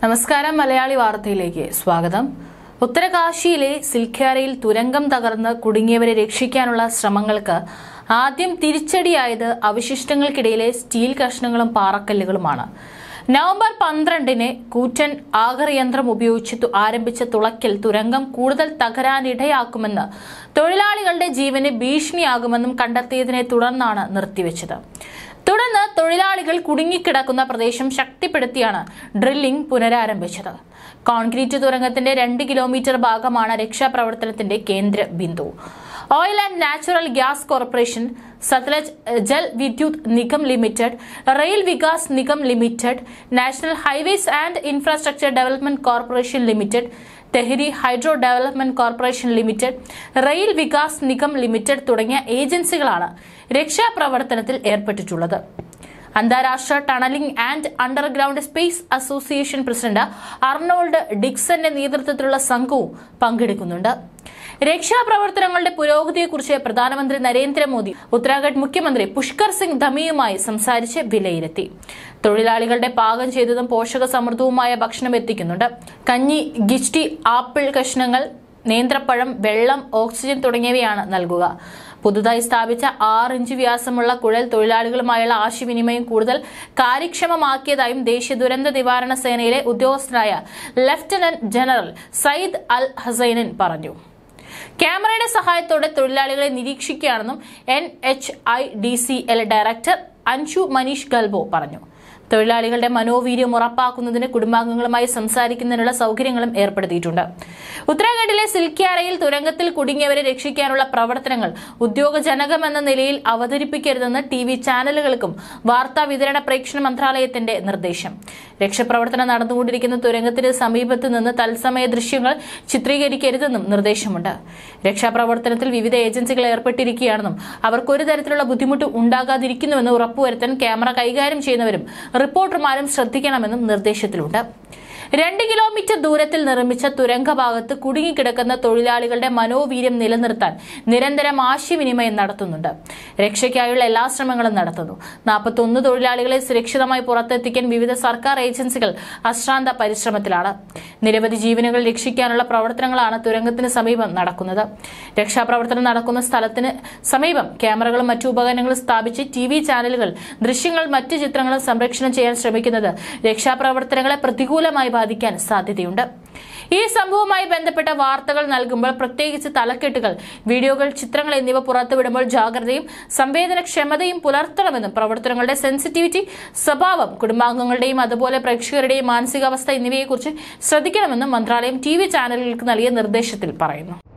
നമസ്കാരം മലയാളി വാർത്തയിലേക്ക് സ്വാഗതം ഉത്തരകാശിയിലെ സിൽഖ്യാരയിൽ തുരങ്കം തകർന്ന് കുടുങ്ങിയവരെ രക്ഷിക്കാനുള്ള ശ്രമങ്ങൾക്ക് ആദ്യം തിരിച്ചടിയായത് അവശിഷ്ടങ്ങൾക്കിടയിലെ സ്റ്റീൽ കഷ്ണങ്ങളും പാറക്കല്ലുകളുമാണ് നവംബർ പന്ത്രണ്ടിന് കൂറ്റൻ ആഗർ യന്ത്രം ഉപയോഗിച്ച് തു- ആരംഭിച്ച തുളയ്ക്കൽ തുരങ്കം കൂടുതൽ തകരാനിടയാക്കുമെന്ന് തൊഴിലാളികളുടെ ജീവന് ഭീഷണിയാകുമെന്നും കണ്ടെത്തിയതിനെ തുടർന്നാണ് നിർത്തിവെച്ചത് തുടർന്ന് തൊഴിലാളികൾ കുടുങ്ങിക്കിടക്കുന്ന പ്രദേശം ശക്തിപ്പെടുത്തിയാണ് ഡ്രില്ലിംഗ് പുനരാരംഭിച്ചത് കോൺക്രീറ്റ് തുരങ്കത്തിന്റെ രണ്ട് കിലോമീറ്റർ ഭാഗമാണ് രക്ഷാപ്രവർത്തനത്തിന്റെ കേന്ദ്ര ബിന്ദു Oil and Natural Gas Corporation Satluj Jal Vidyut Nigam Limited Rail Vikas Nigam Limited National Highways and Infrastructure Development Corporation Limited Tehri Hydro Development Corporation Limited Rail Vikas Nigam Limited തുടങ്ങിയ ഏജൻസികളാണ് രക്ഷാപ്രവർത്തനത്തിൽ ഏർപ്പെട്ടിട്ടുള്ളത് അന്താരാഷ്ട്ര tunnelling and underground space association president Arnold ഡിക്സന്റെ നേതൃത്വത്തിലുള്ള സംഘവും പങ്കെടുക്കുന്നുണ്ട് രക്ഷാപ്രവർത്തനങ്ങളുടെ പുരോഗതിയെക്കുറിച്ച് പ്രധാനമന്ത്രി നരേന്ദ്രമോദി ഉത്തരാഖണ്ഡ് മുഖ്യമന്ത്രി പുഷ്കർ സിംഗ് ധമിയുമായി സംസാരിച്ച് വിലയിരുത്തി തൊഴിലാളികളുടെ പാകം ചെയ്തതും പോഷക സമൃദ്ധവുമായ ഭക്ഷണം എത്തിക്കുന്നുണ്ട് കഞ്ഞി ഗിസ്റ്റി ആപ്പിൾ കഷ്ണങ്ങൾ നേന്ത്രപ്പഴം വെള്ളം ഓക്സിജൻ തുടങ്ങിയവയാണ് നൽകുക പുതുതായി സ്ഥാപിച്ച ആറ് ഇഞ്ച് വ്യാസമുള്ള കുഴൽ തൊഴിലാളികളുമായുള്ള ആശയവിനിമയം കൂടുതൽ കാര്യക്ഷമമാക്കിയതായും ദേശീയ ദുരന്ത നിവാരണ സേനയിലെ ഉദ്യോഗസ്ഥനായ ലഫ്റ്റനന്റ് ജനറൽ സയ്യിദ് അൽ ഹസൈനൻ പറഞ്ഞു ക്യാമറയുടെ സഹായത്തോടെ തൊഴിലാളികളെ നിരീക്ഷിക്കുകയാണെന്നും N H I D C L director Anshu Manish ഗൽബോ പറഞ്ഞു തൊഴിലാളികളുടെ മനോവീര്യം ഉറപ്പാക്കുന്നതിന് കുടുംബാംഗങ്ങളുമായി സംസാരിക്കുന്നതിനുള്ള സൗകര്യങ്ങളും ഏർപ്പെടുത്തിയിട്ടുണ്ട് ഉത്തരാഖണ്ഡിലെ സിൽക്യാരയിൽ തുരങ്കത്തിൽ കുടുങ്ങിയവരെ രക്ഷിക്കാനുള്ള പ്രവർത്തനങ്ങൾ ഉദ്യോഗജനകമെന്ന നിലയിൽ അവതരിപ്പിക്കരുതെന്ന് ടി വി ചാനലുകൾക്കും വാർത്താ വിതരണ പ്രേക്ഷണ മന്ത്രാലയത്തിന്റെ നിർദ്ദേശം രക്ഷാപ്രവർത്തനം നടന്നുകൊണ്ടിരിക്കുന്ന തുരങ്കത്തിന് സമീപത്ത് നിന്ന് തത്സമയ ദൃശ്യങ്ങൾ ചിത്രീകരിക്കരുതെന്നും നിർദ്ദേശമുണ്ട് രക്ഷാപ്രവർത്തനത്തിൽ വിവിധ ഏജൻസികൾ ഏർപ്പെട്ടിരിക്കുകയാണെന്നും അവർക്ക് ഒരു തരത്തിലുള്ള ബുദ്ധിമുട്ട് ഉണ്ടാകാതിരിക്കുന്നുവെന്ന് ഉറപ്പുവരുത്താൻ ക്യാമറ കൈകാര്യം ചെയ്യുന്നവരും റിപ്പോർട്ടർമാരും ശ്രദ്ധിക്കണമെന്നും നിർദ്ദേശത്തിലുണ്ട് രണ്ട് കിലോമീറ്റർ ദൂരത്തിൽ നിർമ്മിച്ച തുരങ്ക ഭാഗത്ത് കുടുങ്ങിക്കിടക്കുന്ന തൊഴിലാളികളുടെ മനോവീര്യം നിലനിർത്താൻ നിരന്തരം ആശയവിനിമയം നടത്തുന്നുണ്ട് രക്ഷയ്ക്കായുള്ള എല്ലാ ശ്രമങ്ങളും നടത്തുന്നു നാൽപ്പത്തൊന്ന് തൊഴിലാളികളെ സുരക്ഷിതമായി പുറത്തെത്തിക്കാൻ വിവിധ സർക്കാർ ഏജൻസികൾ അശ്രാന്ത പരിശ്രമത്തിലാണ് നിരവധി ജീവനുകൾ രക്ഷിക്കാനുള്ള പ്രവർത്തനങ്ങളാണ് തുരങ്കത്തിന് സമീപം നടക്കുന്നത് രക്ഷാപ്രവർത്തനം നടക്കുന്ന സ്ഥലത്തിന് സമീപം ക്യാമറകളും മറ്റു ഉപകരണങ്ങളും സ്ഥാപിച്ച് ടി വി ചാനലുകൾ ദൃശ്യങ്ങൾ മറ്റ് ചിത്രങ്ങളും സംരക്ഷണം ചെയ്യാൻ ശ്രമിക്കുന്നത് രക്ഷാപ്രവർത്തനങ്ങളെ പ്രതികൂലമായി ബാധിക്കാൻ സാധ്യതയുണ്ട് ഈ സംഭവവുമായി ബന്ധപ്പെട്ട വാർത്തകൾ നൽകുമ്പോൾ പ്രത്യേകിച്ച് തലക്കെട്ടുകൾ വീഡിയോകൾ ചിത്രങ്ങൾ എന്നിവ പുറത്തുവിടുമ്പോൾ ജാഗ്രതയും സംവേദനക്ഷമതയും പുലർത്തണമെന്നും പ്രവർത്തനങ്ങളുടെ സെൻസിറ്റിവിറ്റി സ്വഭാവം കുടുംബാംഗങ്ങളുടെയും അതുപോലെ പ്രേക്ഷകരുടെയും മാനസികാവസ്ഥ എന്നിവയെക്കുറിച്ച് ശ്രദ്ധിക്കണമെന്നും മന്ത്രാലയം ടി വി ചാനലുകൾക്ക് നൽകിയ നിർദ്ദേശത്തിൽ പറയുന്നു